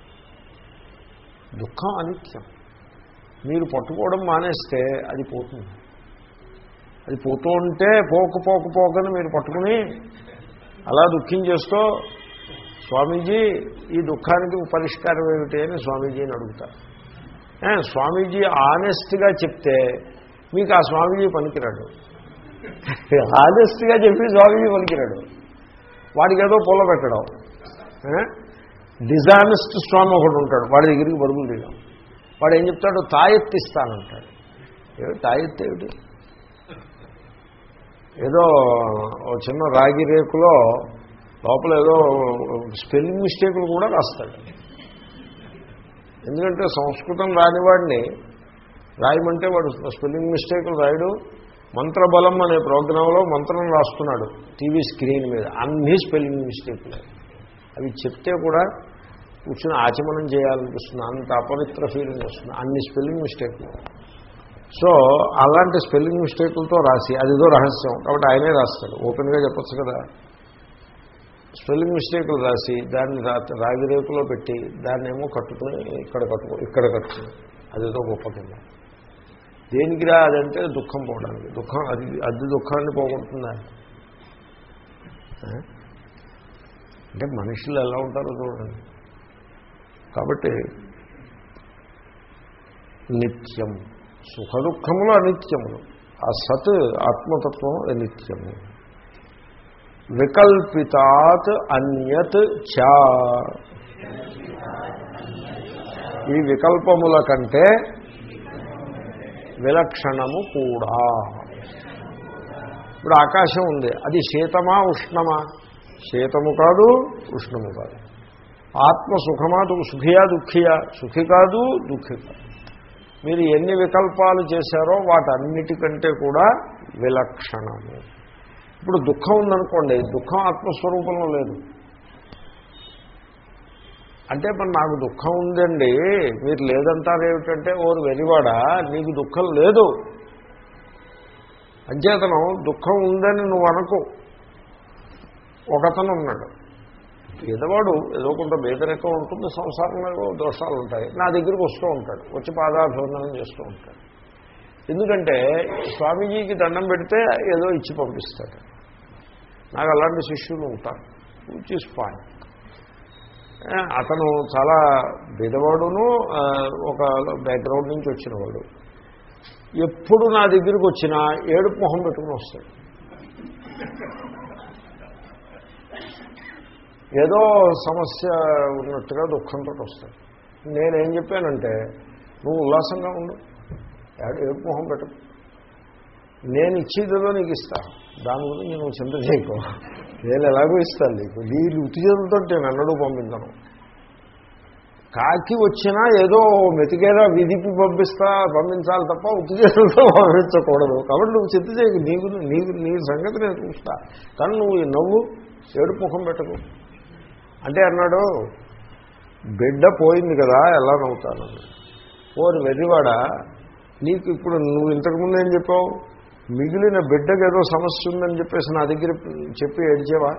దుఃఖం అనిత్యం మీరు పట్టుకోవడం మానేస్తే అది పోతుంది అది పోతూ ఉంటే పోకు పోకు పోకని మీరు పట్టుకుని అలా దుఃఖించేస్తూ స్వామీజీ ఈ దుఃఖానికి పరిష్కారం ఏమిటి అని స్వామీజీని అడుగుతారు ఏ, స్వామీజీ ఆనెస్ట్గా చెప్తే మీకు ఆ స్వామీజీ పనికిరాడు ఆనెస్ట్గా చెప్పి స్వామీజీ పనికిరాడు వాడికి ఏదో పొల పెట్టడం డిజానెస్ట్ స్వామి ఒకడు ఉంటాడు వాడి దగ్గరికి బరుగులు తీయడం వాడు ఏం చెప్తాడు తాయెత్తిస్తానంటాడు ఏమిటి తాయెత్తి ఏమిటి ఏదో ఓ చిన్న రాగి రేకులో లోపల ఏదో స్పెల్లింగ్ మిస్టేకులు కూడా రాస్తాడు ఎందుకంటే సంస్కృతం రానివాడిని రాయమంటే వాడు స్పెల్లింగ్ మిస్టేకులు రాయడు మంత్రబలం అనే ప్రోగ్రాంలో మంత్రం రాస్తున్నాడు టీవీ స్క్రీన్ మీద అన్ని స్పెల్లింగ్ మిస్టేకులే అవి చెప్తే కూడా కూర్చొని ఆచమనం చేయాలనిపిస్తుంది అంత అపవిత్ర ఫీలింగ్ వస్తుంది అన్ని స్పెల్లింగ్ మిస్టేక్లు సో అలాంటి స్పెల్లింగ్ మిస్టేకులతో రాసి అదిదో రహస్యం కాబట్టి ఆయనే రాస్తాడు ఓపెన్గా చెప్పచ్చు కదా స్పెల్లింగ్ మిస్టేకులు రాసి దాన్ని రా రాగి రేకులో పెట్టి దాన్ని ఏమో కట్టుకుని ఇక్కడ కట్టుకో ఇక్కడ కట్టుకుని అదేదో గొప్ప కింద దేనికి రా అదంటే దుఃఖం పోవడానికి దుఃఖం అది అది దుఃఖాన్ని పోగొడుతుందా ఆ? అంటే మనుషులు ఎలా ఉంటారో చూడండి కాబట్టి నిత్యం సుఖ దుఃఖములు అనిత్యములు ఆ సత్ ఆత్మతత్వం నిత్యము వికల్పితాత్ అన్యత్ చ ఈ వికల్పముల కంటే విలక్షణము కూడా ఇప్పుడు ఆకాశం ఉంది అది శీతమా ఉష్ణమా శీతము కాదు ఉష్ణము కాదు ఆత్మ సుఖమా దు- సుఖియా దుఃఖియా సుఖి కాదు దుఃఖి కాదు మీరు ఎన్ని వికల్పాలు చేశారో వాటన్నిటికంటే కూడా విలక్షణము ఇప్పుడు దుఃఖం ఉందనుకోండి దుఃఖం ఆత్మస్వరూపంలో లేదు అంటే మరి నాకు దుఃఖం ఉందండి మీరు లేదంటారు ఏమిటంటే ఓరు వెరివాడా నీకు దుఃఖం లేదు అంచేతనం దుఃఖం ఉందని నువ్వు అనుకో ఒకతను ఉన్నాడు పేదవాడు ఏదో కొంత పేదరికం ఉంటుంది సంసారంలో ఏవో దోషాలు ఉంటాయి నా దగ్గరికి వస్తూ ఉంటాడు వచ్చి పాదాభివందనం చేస్తూ ఉంటాడు ఎందుకంటే స్వామీజీకి దండం పెడితే ఏదో ఇచ్చి పంపిస్తాడు నాకు అలాంటి శిష్యులు ఉంటారు విచ్ ఇస్ ఫైన్ అతను చాలా బీదవాడును ఆ, ఒక బ్యాక్గ్రౌండ్ నుంచి వచ్చినవాడు ఎప్పుడు నా దగ్గరికి వచ్చినా ఏడుపు మొహం పెట్టుకుని వస్తాడు ఏదో సమస్య ఉన్నట్టుగా దుఃఖంతో వస్తాడు నేనేం చెప్పానంటే నువ్వు ఉల్లాసంగా ఉండు ఏడు ఏడుపు మొహం పెట్టు నేను ఇచ్చేదేదో నీకు ఇస్తాను దాని గురించి నువ్వు చింత చేయకు నేను ఎలాగో ఇస్తాను నీకు నీళ్ళు ఉత్తిజలతో నేను అన్నడూ పంపించను కాకి వచ్చినా ఏదో మెతికేదా విధిపి పంపిస్తా పంపించాలి తప్ప ఉత్తిజలతో పంపించకూడదు కాబట్టి నువ్వు చింత చేయకు నీకు నీకు నీ సంగతి నేను చూస్తా కానీ నువ్వు ఈ నవ్వు ఏడుపు ముఖం పెట్టకు అంటే అన్నాడు బిడ్డ పోయింది కదా ఎలా నవ్వుతాను ఓరి వెర్రివాడ నీకు ఇప్పుడు నువ్వు ఇంతకుముందు ఏం చెప్పావు మిగిలిన బిడ్డకు ఏదో సమస్య ఉందని చెప్పేసి నా దగ్గర చెప్పి ఏడ్చేవా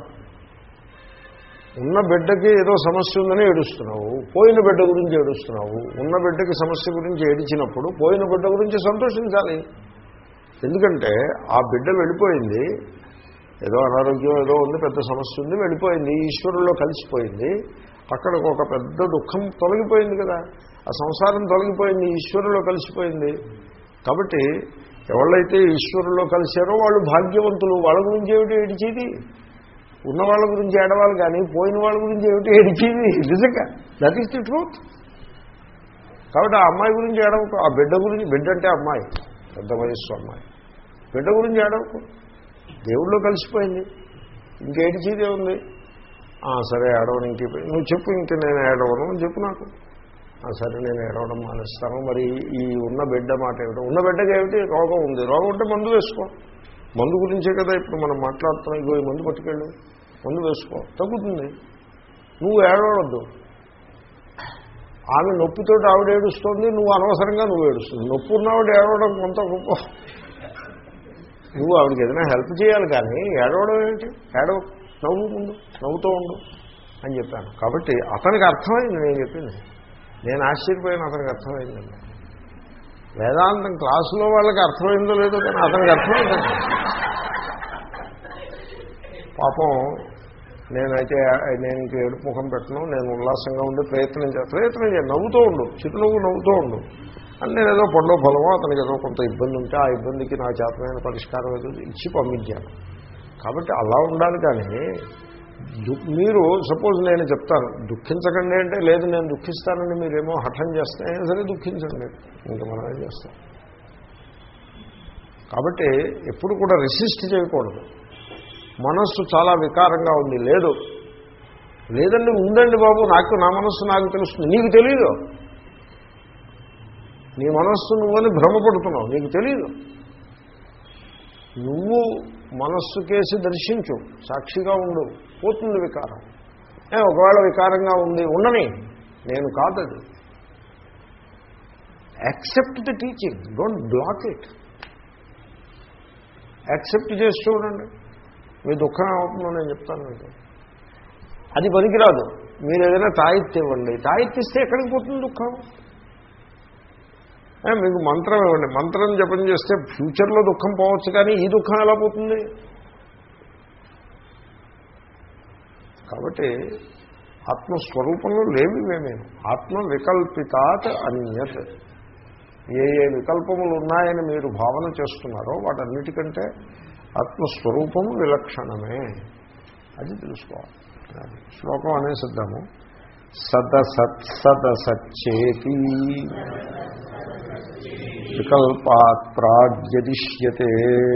ఉన్న బిడ్డకి ఏదో సమస్య ఉందని ఏడుస్తున్నావు పోయిన బిడ్డ గురించి ఏడుస్తున్నావు ఉన్న బిడ్డకి సమస్య గురించి ఏడిచినప్పుడు పోయిన బిడ్డ గురించి సంతోషించాలి ఎందుకంటే ఆ బిడ్డ వెళ్ళిపోయింది ఏదో అనారోగ్యం ఏదో ఉంది పెద్ద సమస్య ఉంది వెళ్ళిపోయింది ఈశ్వరుల్లో కలిసిపోయింది అక్కడ ఒక పెద్ద దుఃఖం తొలగిపోయింది కదా ఆ సంసారం తొలగిపోయింది ఈశ్వరులో కలిసిపోయింది కాబట్టి ఎవళ్ళైతే ఈశ్వరులో కలిశారో వాళ్ళు భాగ్యవంతులు వాళ్ళ గురించి ఏమిటి ఏడిచేది ఉన్న వాళ్ళ గురించి ఏడవాలి కానీ పోయిన వాళ్ళ గురించి ఏమిటి ఏడిచేది నిజంగా దట్ ఈస్ ది ట్రూత్ కాబట్టి ఆ అమ్మాయి గురించి ఏడవకు ఆ బిడ్డ గురించి బిడ్డ అంటే అమ్మాయి పెద్ద వయస్సు అమ్మాయి బిడ్డ గురించి ఏడవకు దేవుళ్ళో కలిసిపోయింది ఇంకేడిచేదే ఉంది ఆ, సరే ఏడవను ఇంకే నువ్వు చెప్పు ఇంక నేను ఏడవను అని చెప్పు నాకు ఆ, సరే నేను ఏడవడం మానేస్తాను మరి ఈ ఉన్న బిడ్డ మాట ఏమిటో ఉన్న బిడ్డకి ఏమిటి రోగం ఉంది రోగం ఉంటే మందు వేసుకో మందు గురించే కదా ఇప్పుడు మనం మాట్లాడుతున్నాం ఇగో ఈ మందు పట్టుకెళ్ళు మందు వేసుకో తగ్గుతుంది నువ్వు ఏడవద్దు ఆమె నొప్పితో ఆవిడ ఏడుస్తోంది నువ్వు అనవసరంగా నువ్వు ఏడుస్తుంది నొప్పి ఉన్నవాడు ఏడవడం కొంత గొప్ప నువ్వు ఆవిడకి ఏదైనా హెల్ప్ చేయాలి కానీ ఏడవడం ఏంటి ఏడవ నవ్వు ముందు నవ్వుతూ ఉండు అని చెప్పాను కాబట్టి అతనికి అర్థమైంది నేను చెప్పింది నేను ఆశ్చర్యపోయిన అతనికి అర్థమైందండి వేదాంతం క్లాసులో వాళ్ళకి అర్థమైందో లేదో కానీ అతనికి అర్థమైంది పాపం నేనైతే నేను ఇంక ఏడుపు ముఖం పెట్టను నేను ఉల్లాసంగా ఉండే ప్రయత్నం చే ప్రయత్నం చేయ నవ్వుతూ ఉండు చిరునవ్వు నవ్వుతూ ఉండు అని నేను ఏదో పండో ఫలమో అతనికి ఏదో కొంత ఇబ్బంది ఉంటే ఆ ఇబ్బందికి నా చేతమైన పరిష్కారం ఏదో ఇచ్చి పంపించాను కాబట్టి అలా ఉండాలి కానీ దు- మీరు సపోజ్ నేను చెప్తాను దుఃఖించకండి అంటే లేదు నేను దుఃఖిస్తానని మీరేమో హఠం చేస్తే అయినా సరే దుఃఖించండి ఇంకా మనం ఏం చేస్తాం కాబట్టి ఎప్పుడు కూడా రెసిస్ట్ చేయకూడదు మనస్సు చాలా వికారంగా ఉంది లేదు లేదండి ఉందండి బాబు నాకు నా మనస్సు నాకు తెలుస్తుంది నీకు తెలియదు నీ మనస్సు నువ్వని భ్రమపడుతున్నావు నీకు తెలియదు నువ్వు మనస్సు కేసి దర్శించు సాక్షిగా ఉండు పోతుంది వికారం ఏ ఒకవేళ వికారంగా ఉంది ఉండని నేను కాదది accept the teaching don't block it accept చేసి చూడండి మీ దుఃఖం ఏమవుతుందో నేను చెప్తాను మీకు అది పనికిరాదు మీరు ఏదైనా తాయిత్తు ఇవ్వండి తాయిత్తిస్తే ఎక్కడికి పోతుంది దుఃఖం ఏ, మీకు మంత్రం ఇవ్వండి మంత్రం జపం చేస్తే ఫ్యూచర్లో దుఃఖం పోవచ్చు కానీ ఈ దుఃఖం ఎలా పోతుంది కాబట్టి ఆత్మస్వరూపంలో లేవి మేమేను ఆత్మ వికల్పితాత్ అన్యత్ ఏ ఏ వికల్పములు ఉన్నాయని మీరు భావన చేస్తున్నారో వాటన్నిటికంటే ఆత్మస్వరూపము విలక్షణమే అది తెలుసుకోవాలి అది శ్లోకం అనేసిద్దాము సదసత్ సదసచ్చేతి వికల్పాత్ ప్రాగ్యదిష్యతే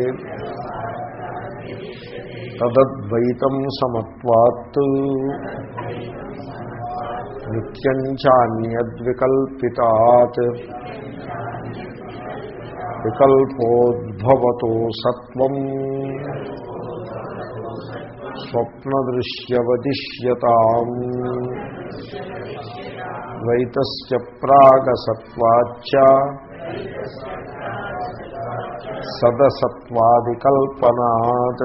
తదద్వైతం సమత్వాత్ నిత్యం చాన్యద్వికల్పితాత్ వికల్పోద్భవతో సత్వం స్వప్నదృశ్యవదిష్యతాం ద్వైతస్య ప్రాగసత్వాచ్చ సదసత్వాదికల్పనాత్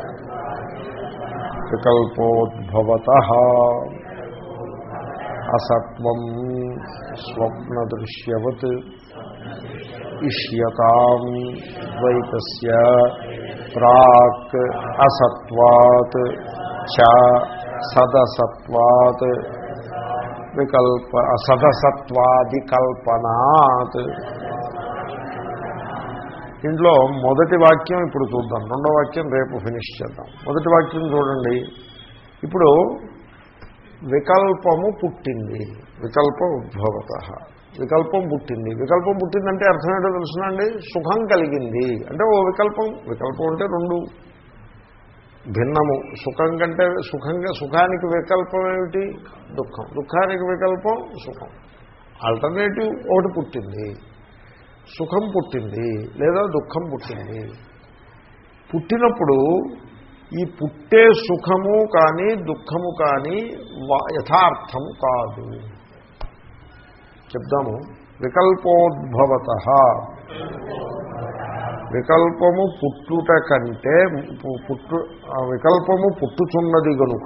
వికల్పోద్భవత అసత్వం స్వప్నదృశ్యవత్ ఇష్యతాం ద్వైతస్య ప్రాక్ అసత్వాత్ చ సదసత్వాత్ వికల్ప సదసత్వాదికల్పనాత్ దీంట్లో మొదటి వాక్యం ఇప్పుడు చూద్దాం రెండో వాక్యం రేపు ఫినిష్ చేద్దాం మొదటి వాక్యం చూడండి ఇప్పుడు వికల్పము పుట్టింది వికల్ప ఉద్భవత వికల్పం పుట్టింది వికల్పం పుట్టిందంటే అర్థం ఏంటో తెలుసునండి సుఖం కలిగింది అంటే ఓ వికల్పం వికల్పం అంటే రెండు భిన్నము సుఖం కంటే సుఖంగా సుఖానికి వికల్పం ఏమిటి దుఃఖం దుఃఖానికి వికల్పం సుఖం ఆల్టర్నేటివ్ ఒకటి పుట్టింది సుఖం పుట్టింది లేదా దుఃఖం పుట్టింది పుట్టినప్పుడు ఈ పుట్టే సుఖము కానీ దుఃఖము కానీ యథార్థము కాదు చెప్దాము వికల్పోద్భవత వికల్పము పుట్టుట కంటే పుట్టు వికల్పము పుట్టుచున్నది గనుక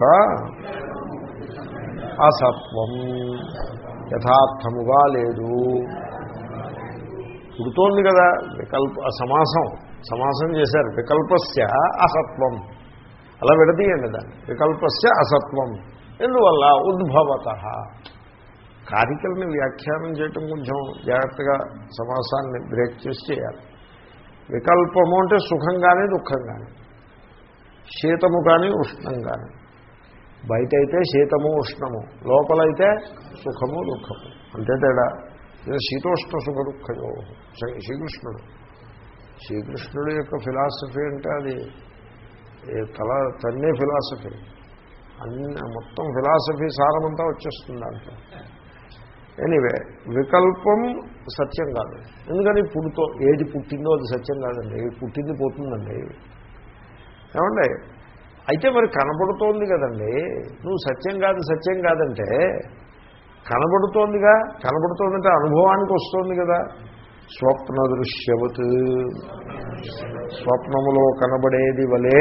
అసత్వం యథార్థముగా లేదు పుడుతోంది కదా వికల్ప సమాసం సమాసం చేశారు వికల్పస్య అసత్వం అలా విడదీయండి దాన్ని వికల్పస్య అసత్వం ఎందువల్ల ఉద్భవత కారికల్ని వ్యాఖ్యానం చేయటం కొంచెం జాగ్రత్తగా సమాసాన్ని బ్రేక్ చేసి చేయాలి వికల్పము అంటే సుఖం కానీ దుఃఖం కానీ శీతము కానీ ఉష్ణం కానీ బయట అయితే శీతము ఉష్ణము లోపలైతే సుఖము దుఃఖము అంతే తేడా ఇది శీతోష్ణ సుఖ దుఃఖయో శ్రీకృష్ణుడు శ్రీకృష్ణుడు యొక్క ఫిలాసఫీ అంటే అది తల తన్నే ఫిలాసఫీ అన్ని మొత్తం ఫిలాసఫీ సారమంతా వచ్చేస్తుంది దాంట్లో ఎనీవే వికల్పం సత్యం కాదు ఎందుకని పుడుతో ఏది పుట్టిందో అది సత్యం కాదండి పుట్టింది పోతుందండి ఏమండి అయితే మరి కనబడుతోంది కదండి నువ్వు సత్యం కాదు సత్యం కాదంటే కనబడుతోందిగా కనబడుతోందంటే అనుభవానికి వస్తోంది కదా స్వప్న దృశ్యవత్ స్వప్నములో కనబడేది వలే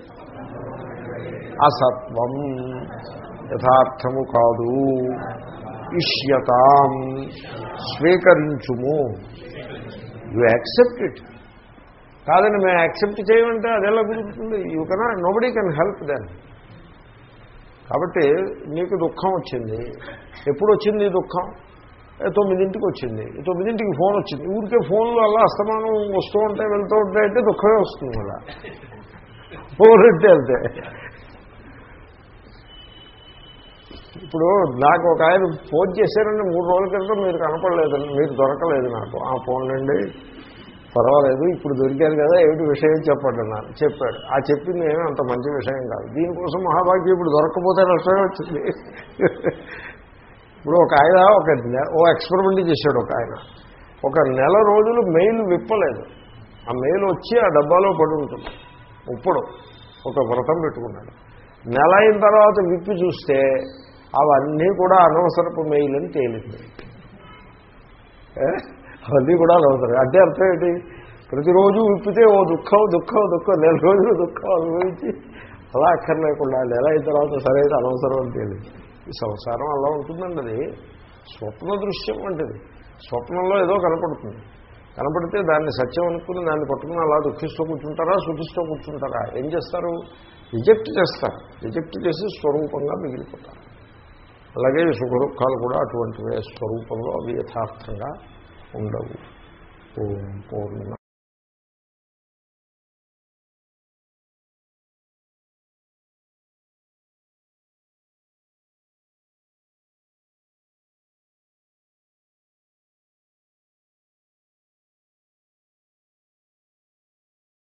అసత్వం యథార్థము కాదు ఇష్యతాం స్వీకరించుము యు యాక్సెప్ట్ ఇట్ కాదని మేము యాక్సెప్ట్ చేయమంటే అది ఎలా కుదురుతుంది you can nobody can help then కాబట్టి నీకు దుఃఖం వచ్చింది ఎప్పుడు వచ్చింది ఈ దుఃఖం తొమ్మిదింటికి వచ్చింది తొమ్మిదింటికి ఫోన్ వచ్చింది ఊరికే ఫోన్లు అలా అస్తమానం వస్తూ ఉంటాయి వెళ్తూ ఉంటాయి అంటే దుఃఖమే వస్తుంది కదా ఫోన్ అంటే అంతే ఇప్పుడు నాకు ఒక ఆయన ఫోన్ చేశారండి మూడు రోజుల క్రితం మీరు కనపడలేదండి మీరు దొరకలేదు నాకు ఆ ఫోన్ నుండి పర్వాలేదు ఇప్పుడు దొరికారు కదా ఏమిటి విషయం చెప్పండి అన్నాను చెప్పాడు ఆ చెప్పింది ఏమీ అంత మంచి విషయం కాదు దీనికోసం మహాభాగ్యం ఇప్పుడు దొరకకపోతే నష్టమే వచ్చింది ఇప్పుడు ఒక ఆయన ఒక ఓ ఎక్స్పెరిమెంట్ చేశాడు ఒక ఆయన ఒక నెల రోజులు మెయిల్ విప్పలేదు ఆ మెయిల్ వచ్చి ఆ డబ్బాలో పడి ఉంటుంది ఇప్పుడు ఒక వ్రతం పెట్టుకున్నాడు నెల అయిన తర్వాత విప్పి చూస్తే అవన్నీ కూడా అనవసరపు మెయిల్ అని తేలింది అవన్నీ కూడా అనవసరం అంటే అర్థం ఏంటి ప్రతిరోజు విప్పితే ఓ దుఃఖం దుఃఖం దుఃఖం నెల రోజులు దుఃఖం అనుభవించి అలా అక్కర్లేకుండా నెల అయిన తర్వాత సరైన అనవసరం అని తేలింది ఈ సంసారం అలా ఉంటుందండి అది స్వప్న దృశ్యం వంటిది స్వప్నంలో ఏదో కనపడుతుంది కనపడితే దాన్ని సత్యం అనుకుని దాన్ని పట్టుకుని అలా దుఃఖిస్తూ కూర్చుంటారా సుఖిస్తూ కూర్చుంటారా ఏం చేస్తారు రిజెక్ట్ చేస్తారు రిజెక్ట్ చేసి స్వరూపంగా మిగిలిపోతారు అలాగే సుఖ దుఃఖాలు కూడా అటువంటివే స్వరూపంలో అవి యథార్థంగా ఉండవు ఓం పూర్ణ